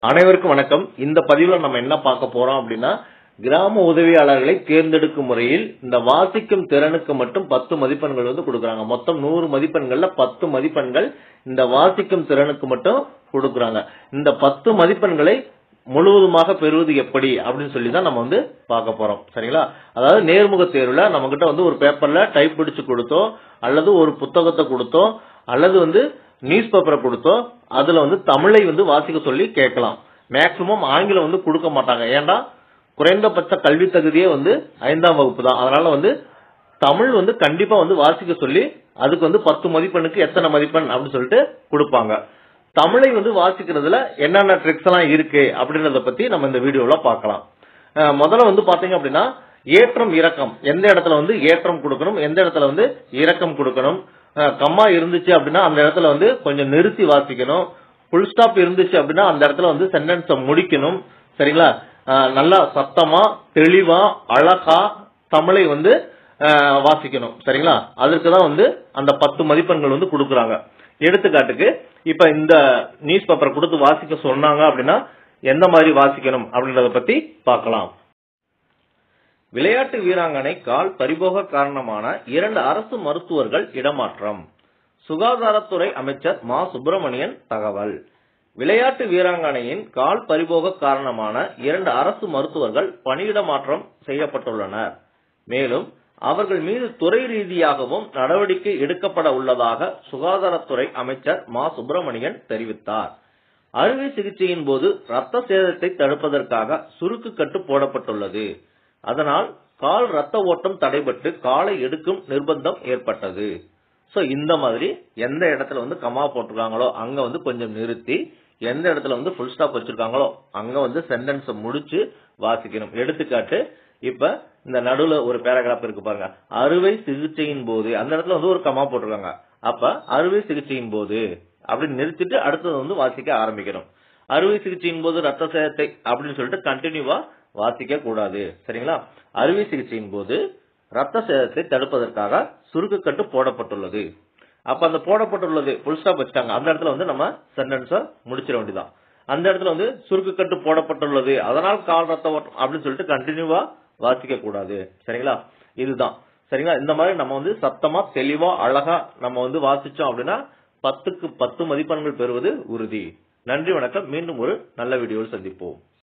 அனைவருக்கும் வணக்கம் இந்த பதிவுல நம்ம என்ன பார்க்க போறோம் அப்படின்னா கிராம உதவியாளர்களை தேர்ந்தெடுக்கும் முறையில் இந்த வாசிக்கும் திறனுக்கு மட்டும் பத்து மதிப்பெண்கள் வந்து கொடுக்கறாங்க மொத்தம் நூறு மதிப்பெண்கள்ல பத்து மதிப்பெண்கள் இந்த வாசிக்கும் திறனுக்கு மட்டும் கொடுக்கறாங்க இந்த பத்து மதிப்பெண்களை முழுவதுமாக பெறுவது எப்படி அப்படின்னு சொல்லி தான் நம்ம வந்து பார்க்க போறோம் சரிங்களா அதாவது நேர்முக தேர்வுல நம்ம கிட்ட வந்து ஒரு பேப்பர்ல டைப் பிடிச்சு கொடுத்தோ அல்லது ஒரு புத்தகத்தை கொடுத்தோ அல்லது வந்து நியூஸ் பேப்பரை கொடுத்தோ அதுல வந்து தமிழை வந்து வாசிக்க சொல்லி கேட்கலாம் மேக்சிமம் ஆங்கிலம் வந்து கொடுக்க மாட்டாங்க ஏன்டா குறைந்தபட்ச கல்வி தகுதியே வந்து ஐந்தாம் வகுப்பு தான் அதனால வந்து தமிழ் வந்து கண்டிப்பா வந்து வாசிக்க சொல்லி அதுக்கு வந்து பத்து மதிப்பெண்ணுக்கு எத்தனை மதிப்பெண் அப்படின்னு சொல்லிட்டு கொடுப்பாங்க தமிழை வந்து வாசிக்கிறதுல என்னென்ன ட்ரிக்ஸ் எல்லாம் இருக்கு அப்படின்றத பத்தி நம்ம இந்த வீடியோல பார்க்கலாம் அஹ் முதல்ல வந்து பாத்தீங்க அப்படின்னா ஏற்றம் இறக்கம் எந்த இடத்துல வந்து ஏற்றம் கொடுக்கணும் எந்த இடத்துல வந்து இறக்கம் கொடுக்கணும் அஹ் கம்மா இருந்துச்சு அப்படின்னா அந்த இடத்துல வந்து கொஞ்சம் நிறுத்தி வாசிக்கணும் ஃபுல் ஸ்டாப் இருந்துச்சு அப்படின்னா அந்த இடத்துல வந்து சென்டென்ஸை முடிக்கணும் சரிங்களா அஹ் நல்லா சத்தமா தெளிவா அழகா தமிழை வந்து அஹ் வாசிக்கணும் சரிங்களா அதற்கு தான் வந்து அந்த பத்து மதிப்பெண்கள் வந்து கொடுக்குறாங்க எடுத்துக்காட்டுக்கு இப்ப இந்த நியூஸ் பேப்பர் கொடுத்து வாசிக்க சொன்னாங்க அப்படின்னா எந்த மாதிரி வாசிக்கணும் அப்படின்றத பத்தி பார்க்கலாம் விளையாட்டு வீராங்கனை கால் பரிபோக காரணமான இரண்டு அரசு மருத்துவர்கள் இடமாற்றம் சுகாதாரத்துறை அமைச்சர் மா சுப்பிரமணியன் தகவல் விளையாட்டு வீராங்கனையின் கால் பரிபோக காரணமான இரண்டு அரசு மருத்துவர்கள் பணியிட மாற்றம் செய்யப்பட்டுள்ளனர் மேலும் அவர்கள் மீது துறை ரீதியாகவும் நடவடிக்கை எடுக்கப்பட உள்ளதாக சுகாதாரத்துறை அமைச்சர் மா சுப்பிரமணியன் தெரிவித்தார் அறுவை சிகிச்சையின் போது ரத்த சேதத்தை தடுப்பதற்காக சுருக்கு கட்டு போடப்பட்டுள்ளது அதனால் கால் ரத்த ஓட்டம் தடைபட்டு காலை எடுக்கும் நிர்பந்தம் ஏற்பட்டது சோ இந்த மாதிரி எந்த இடத்துல வந்து கமா போட்டிருக்காங்களோ அங்க வந்து கொஞ்சம் நிறுத்தி எந்த இடத்துல வந்து ஃபுல் ஸ்டாப் வச்சிருக்காங்களோ அங்க வந்து சென்டென்ஸ் முடிச்சு வாசிக்கணும் எடுத்துக்காட்டு இப்ப இந்த நடுவுல ஒரு பேராகிராஃப் இருக்கு பாருங்க அறுவை சிகிச்சையின் போது அந்த இடத்துல வந்து ஒரு கமா போட்டிருக்காங்க அப்ப அறுவை சிகிச்சையின் போது அப்படின்னு நிறுத்திட்டு அடுத்தது வந்து வாசிக்க ஆரம்பிக்கணும் அறுவை சிகிச்சையின் போது ரத்த சேதத்தை அப்படின்னு சொல்லிட்டு கண்டினியூவா வாசிக்க கூடாது சரிங்களா அறுவை சிகிச்சையின் போது ரத்த சேதத்தை தடுப்பதற்காக சுருக்கக்கட்டு போடப்பட்டுள்ளது அப்ப அந்த போடப்பட்டுள்ளது ஃபுல் ஸ்டாப் வச்சுட்டாங்க அந்த இடத்துல வந்து நம்ம சென்டென்ஸ முடிச்சிட வேண்டியதான் அந்த இடத்துல வந்து சுருக்கக்கட்டு போடப்பட்டுள்ளது அதனால் கால் ரத்த ஓட்டம் அப்படின்னு சொல்லிட்டு கண்டினியூவா வாசிக்க கூடாது சரிங்களா இதுதான் சரிங்களா இந்த மாதிரி நம்ம வந்து சத்தமா தெளிவா அழகா நம்ம வந்து வாசிச்சோம் அப்படின்னா பத்துக்கு பத்து மதிப்பெண்கள் பெறுவது உறுதி நன்றி வணக்கம் மீண்டும் ஒரு நல்ல வீடியோவில் சந்திப்போம்